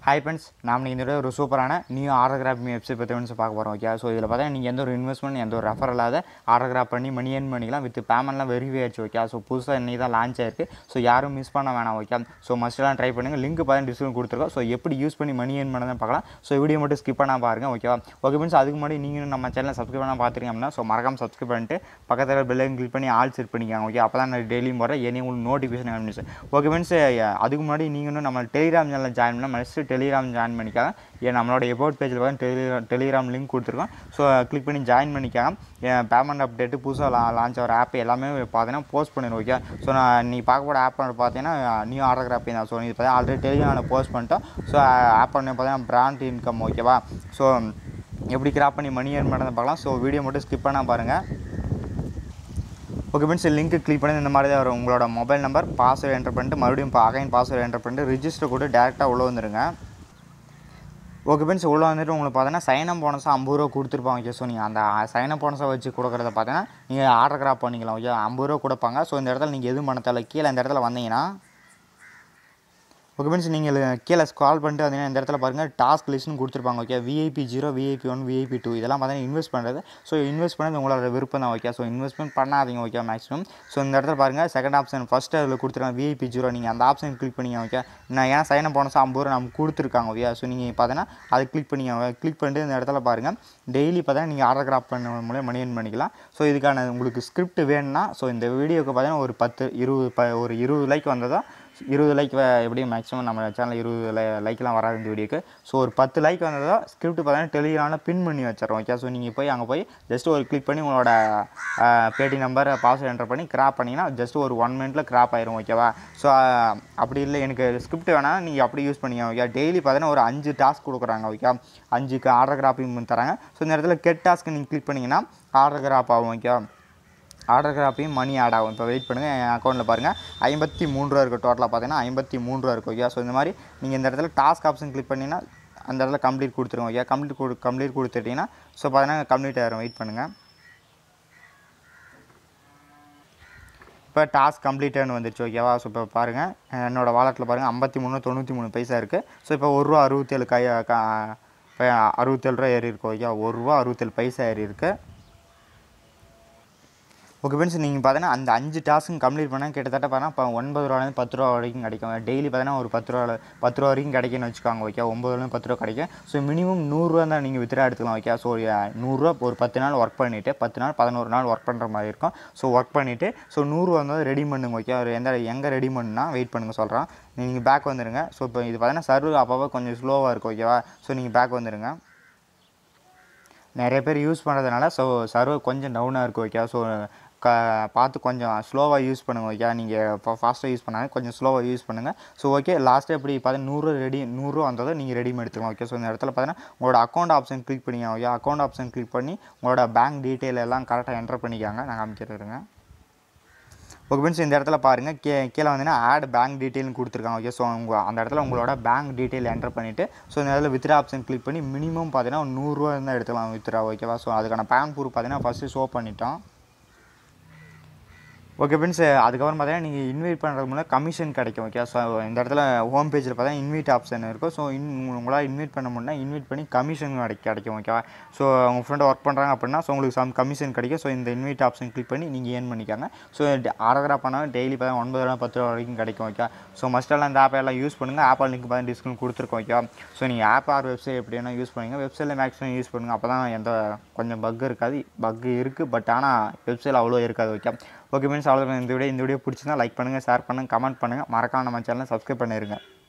hi friends நாம் இந்த ஒரு சூப்பரான நியூ ஆர்டோகிராஃப் வெப்சைட் பற்றி வந்து பார்க்க போகிறோம் ஓகே ஸோ இதில் பார்த்தீங்கன்னா நீங்கள் எந்த ஒரு இன்வெஸ்ட்மெண்ட் எந்த ஒரு ரெஃபர் இல்லாத ஆர்டோகிராஃப் பண்ணி மணி ஏர்ன் பண்ணிக்கலாம் வித் பேமெண்ட்லாம் வெரிஃபை ஆயிடுச்சு ஓகே ஸோ புதுசாக இன்னைக்கு தான் லான்ச் ஆயிருக்கு ஸோ யாரும் மிஸ் பண்ண வேணாம் ஓகே ஸோ மஸ்ட்லாம் ட்ரை பண்ணுங்கள் லிங்க் பார்த்தீங்கன்னா டிஸ்கிரிப்ஷன் கொடுத்துருக்கோம் ஸோ எப்படி யூஸ் பண்ணி மணி ஏர்ன் பண்ணதான் பார்க்கலாம் ஸோ வீடியோ மட்டும் ஸ்கிப் பண்ணால் பாருங்க ஓகேவா ஓகே ஃப்ரெண்ட்ஸ் அதுக்கு முன்னாடி நீங்கள் நம்ம சேனலை சப்ஸ்கிரைப் பண்ணால் பார்த்துருங்க அப்படின்னா ஸோ மறக்காம சப்ஸ்கிரைப் பண்ணிட்டு பக்கத்தில் பெல்லையும் கிளிக் பண்ணி ஆல் செட் பண்ணிக்காங்க ஓகே அப்போ தான் நான் டெய்லியும் போகிறேன் ஏனி உங்களுக்கு நோட்டிஃபிகேஷன் அனுப்பிச்சு ஓகே ஃப்ரெண்ட்ஸ் அதுக்கு முன்னாடி நீங்கள் இன்னும் நம்ம டெலிகிராம் சேனலில் ஜாயின் பண்ணால் மஸ்ட்டு டெலிகிராம் ஜாயின் பண்ணிக்காங்க ஏன் நம்மளோட எபோட் பேஜில் பார்த்து டெலிகிராம் டெலிகிராம் லிங்க் கொடுத்துருக்கோம் ஸோ கிளிக் பண்ணி ஜாயின் பண்ணிக்காங்க பேமெண்ட் அப்டேட்டு புதுசாக லா லான்ச் ஆகிற ஆப் எல்லாமே பார்த்தீங்கன்னா போஸ்ட் பண்ணிடுவோம் ஓகே ஸோ நான் நீ பார்க்க போகிற ஆப் பார்த்தீங்கன்னா நியூ ஆர்டோகிராஃபி தான் ஸோ இது பார்த்தீங்கன்னா ஆல்ரெடி டெலிகிராமில் போஸ்ட் பண்ணிட்டோம் ஸோ ஆப் பண்ணி பார்த்தீங்கன்னா பிராண்ட் இன்கம் ஓகேவா ஸோ எப்படி கிராப் பண்ணி மணி ஏர்ன் பண்ணுறதை பார்க்கலாம் ஸோ வீடியோ மட்டும் ஸ்கிப் பண்ணால் பாருங்கள் ஓகே ஃப்ரெண்ட்ஸ் லிங்க் கிளிக் பண்ணி இந்த மாதிரி தான் வரும் உங்களோட மொபைல் நம்பர் பாஸ்வேர்டு என்டர் பண்ணிட்டு மறுபடியும் இப்போ அகைன் பாஸ்வேர்டு என்டர் பண்ணிட்டு ரிஜிஸ்டர் கூட டேரெக்டாக உள்ளே வந்துருங்க ஓகே ஃப்ரெண்ட்ஸ் உள்ளே வந்துட்டு உங்களுக்கு பார்த்தீங்கன்னா சைனம் போனஸாக ஐம்பது ரூபா கொடுத்துருப்பாங்க ஓகே ஸோ நீங்கள் அந்த சைனம் போனஸாக வச்சு கொடுக்குறத பார்த்தீங்கன்னா நீங்கள் ஆர்டர் கிராப் பண்ணிக்கலாம் ஓகே ஐம்பது ரூபா கொடுப்பாங்க ஸோ இந்த இடத்துல நீங்கள் எதுவும் பண்ண தேவை கீழே இந்த இடத்துல வந்தீங்கன்னா ஓகே ஃப்ரெண்ட்ஸ் நீங்கள் கீழே ஸ்கால் பண்ணிட்டு வந்தீங்கன்னா இந்த இடத்துல பாருங்கள் டாஸ்க் லிஸ்ட்னு கொடுத்துருப்பாங்க okay VIP zero VIP one VIP two இதெல்லாம் பார்த்தீங்கன்னா இன்வெஸ்ட் பண்ணுறது ஸோ இன்வெஸ்ட் பண்ணது உங்களோட விருப்பம் தான் ஓகே ஸோ இன்வெஸ்ட்மெண்ட் பண்ணாதீங்க ஓகே மேக்ஸிமம் ஸோ இந்த இடத்துல பாருங்கள் செகண்ட் ஆப்ஷன் ஃபஸ்ட்டு அதில் கொடுத்துருக்காங்க விஐபி ஜீரோ நீங்கள் அந்த ஆப்ஷன் கிளிக் பண்ணிங்க ஓகே நான் ஏன்னா சைனம் போனஸ் ஐம்பது ரூபா நமக்கு கொடுத்துருக்காங்க ஓகே ஸோ நீங்கள் பார்த்தீங்கன்னா அதை கிளிக் பண்ணிங்க கிளிக் பண்ணிட்டு இந்த இடத்துல பாருங்கள் டெய்லி பார்த்தீங்கன்னா நீங்கள் ஆர்டர் கிராப் பண்ண மூலியம் மணி ஏர்ன் பண்ணிக்கலாம் ஸோ இதுக்கான உங்களுக்கு ஸ்கிரிப்ட் வேணும்னா ஸோ இந்த வீடியோக்கு பார்த்தீங்கன்னா ஒரு பத்து இருபது ப ஒரு இருபது லைக் வந்ததும் இருபது லைக் எப்படியும் மேக்ஸிமம் நம்ம சேனலில் இருபது லை லைக்லாம் வராது இந்த வீடியோக்கு ஸோ ஒரு பத்து லைக் வந்ததோ ஸ்கிரிப்ட் பார்த்தீங்கன்னா டெலிகிராமில் பின் பண்ணி வச்சிடறோம் ஓகே ஸோ நீங்கள் போய் அங்கே போய் ஜஸ்ட் ஒரு கிளிக் பண்ணி உங்களோட பேடி நம்பர் பாஸ்வேர்ட் என்டர் பண்ணி கிராப் பண்ணிங்கன்னா ஜஸ்ட் ஒரு ஒன் மினிட்ல கிராப் ஆயிரும் ஓகேவா ஸோ அப்படி இல்லை எனக்கு ஸ்கிரிப்ட் வேணால் நீங்கள் அப்படி யூஸ் பண்ணிங்க ஓகே டெய்லி பார்த்தீங்கன்னா ஒரு அஞ்சு டாஸ்க் கொடுக்குறாங்க ஓகே அஞ்சுக்கு ஆர்டர் கிராப்பிங் தராங்க ஸோ இந்த இடத்துல கெட் டாஸ்க்கு நீங்கள் கிளிக் பண்ணிங்கன்னா ஆர்டர் கிராப் ஆகும் ஓகே ஆர்டர் கிராப்பையும் மணி ஆட் ஆகும் இப்போ வெயிட் பண்ணுங்கள் என் அக்கௌண்ட்டில் பாருங்கள் ஐம்பத்தி மூணு ரூபா இருக்குது டோட்டலாக பார்த்தீங்கன்னா ஐம்பத்தி மூணு ரூபா இருக்கும் ஓகே ஸோ இந்த மாதிரி நீங்கள் இந்த இடத்துல டாஸ்க் ஆப்ஷன் கிளிக் பண்ணிங்கன்னா அந்த இடத்துல கம்ப்ளீட் கொடுத்துருங்க ஓகே கம்ப்ளீட் கொடு கம்ப்ளீட் கொடுத்துட்டிங்கன்னா ஸோ பார்த்தீங்கன்னா கம்ப்ளீட் ஆயிரும் வெயிட் பண்ணுங்கள் இப்போ டாஸ்க் கம்ப்ளீட்டட்னு வந்துருச்சு ஓகேவா ஸோ இப்போ பாருங்கள் என்னோடய வாலெட்டில் பாருங்கள் ஐம்பத்தி மூணு தொண்ணூற்றி மூணு பைசா இருக்குது ஸோ இப்போ ஒரு ரூபா அறுபத்தேழு கை இப்போ அறுபத்தேழு ரூபா ஏறி இருக்கு ஓகே ஒரு ரூபா அறுபத்தேழு பைசா ஏறி இருக்குது ஓகே ஃப்ரெண்ட்ஸ் நீங்கள் பார்த்தீங்கன்னா அந்த அஞ்சு டாஸ்க்கும் கம்ப்ளீட் பண்ணால் கிட்டத்தட்ட பார்த்தா இப்போ ஒன்பது ரூபாலேருந்து பத்து ரூபா வரைக்கும் கிடைக்கும் டெய்லி பார்த்தீங்கன்னா ஒரு பத்து ரூபா பத்து ரூபா வரைக்கும் கிடைக்கும்னு வச்சுக்கோங்க ஓகே ஒம்பதுலேருந்து பத்து ரூபா கிடைக்கும் ஸோ மினிமம் நூறுரூவா தான் நீங்கள் வித்ரா எடுத்துக்கலாம் ஓகே ஸோ நூறுரூவா ஒரு பத்து நாள் ஒர்க் பண்ணிவிட்டு பத்து நாள் பதினோரு நாள் ஒர்க் பண்ணுற மாதிரி இருக்கும் ஸோ ஒர்க் பண்ணிவிட்டு ஸோ நூறுரூவா வந்து ரெடி பண்ணுங்க ஓகே ஒரு எந்த எங்கே ரெடி பண்ணுன்னா வெயிட் பண்ணுங்க சொல்கிறேன் நீங்கள் பேக் வந்துடுங்க ஸோ இப்போ இது பார்த்தீங்கன்னா சர்வ் அப்பப்போ கொஞ்சம் ஸ்லோவாக இருக்கும் ஓகேவா ஸோ நீங்கள் பேக் வந்துடுங்க நிறைய பேர் யூஸ் பண்ணுறதுனால ஸோ சர்வர் கொஞ்சம் டவுனாக இருக்கும் ஓகே ஸோ க பார்த்து கொஞ்சம் ஸ்லோவாக யூஸ் பண்ணுங்கள் ஓகே நீங்கள் இப்போ ஃபாஸ்ட்டாக யூஸ் பண்ணாங்க கொஞ்சம் ஸ்லோவாக யூஸ் பண்ணுங்கள் ஸோ ஓகே லாஸ்ட்டு எப்படி பார்த்தீங்கன்னா நூறுரூவா ரெடி நூறுரூவா வந்ததை நீங்கள் ரெடி எடுத்துக்கலாம் ஓகே ஸோ இந்த இடத்துல பார்த்தீங்கன்னா உங்களோட அக்கௌண்ட் ஆப்ஷன் கிளிக் பண்ணிங்க ஓகே அக்கௌண்ட் ஆப்ஷன் கிளிக் பண்ணி உங்களோட பேங்க் டீட்டெயில் எல்லாம் கரெக்டாக என்டர் பண்ணிக்காங்க நான் காமிக்கிறேங்க ஓகே ஃப்ரெண்ட்ஸ் இந்த இடத்துல பாருங்கள் கே கீழே வந்தீங்கன்னா ஆட் பேங்க் டீட்டெயில்னு கொடுத்துருக்காங்க ஓகே ஸோ உங்கள் அந்த இடத்துல உங்களோட பேங்க் டீட்டெயில் என்டர் பண்ணிவிட்டு ஸோ இந்த இடத்துல வித்ரா ஆப்ஷன் கிளிக் பண்ணி மினிமம் பார்த்தீங்கன்னா நூறுரூவா இருந்தால் எடுத்துக்கலாம் வித்ரா ஓகேவா ஸோ அதுக்கான பேன் ப்ரூஃப் பார்த்தீங்கன்னா ஃபஸ்ட்டு ஷோ பண்ணிட்டோம் ஓகே ஃப்ரெண்ட்ஸ் அதுக்கப்புறம் பார்த்தீங்கன்னா நீங்கள் இன்வைட் பண்ணுறது மூலம் கமிஷன் கிடைக்கும் ஓகே ஸோ இந்த இடத்துல ஹோம் பேஜில் பார்த்தா இன்வைட் ஆப்ஷன் இருக்கும் ஸோ இன் உங்களால் இன்வைட் பண்ண முடியும்னா இன்வைட் பண்ணி கமிஷன் கிடை கிடைக்கும் ஓகேவா ஸோ உங்கள் ஃப்ரெண்டு ஒர்க் பண்ணுறாங்க அப்படின்னா ஸோ உங்களுக்கு சம் கமிஷன் கிடைக்கும் ஸோ இந்த இன்வைட் ஆப்ஷன் கிளிக் பண்ணி நீங்கள் ஏர்ன் பண்ணிக்காங்க ஸோ ஆர்டராக பண்ணால் டெய்லி பார்த்தா ஒன்பது ரூபா பத்து ரூபா வரைக்கும் கிடைக்கும் ஓகே ஸோ மஸ்டெல்லாம் இந்த ஆப்பை எல்லாம் யூஸ் பண்ணுங்கள் ஆப் லிங்க் பார்த்து டிஸ்கவுண்ட் கொடுத்துருக்கோம் ஓகே ஸோ நீங்கள் ஆப் ஆர் வெப்சைட் எப்படி வேணால் யூஸ் பண்ணுங்கள் வெப்சைட்டில் மேக்ஸிமம் யூஸ் பண்ணுங்கள் அப்போ தான் எந்த கொஞ்சம் பக் இருக்காது பக் இருக்குது பட் ஆனால் வெப்சைட்டில் அவ்வளோ இருக்காது ஓகே ஓகே மீன்ஸ் அவ்வளோ இந்த வீடியோ இந்த வீடியோ பிடிச்சிருந்தா லைக் பண்ணுங்கள் ஷேர் பண்ணுங்கள் கமெண்ட் பண்ணுங்கள் மறக்காம நம்ம சேனலை சப்ஸ்கிரைப் பண்ணிடுங்க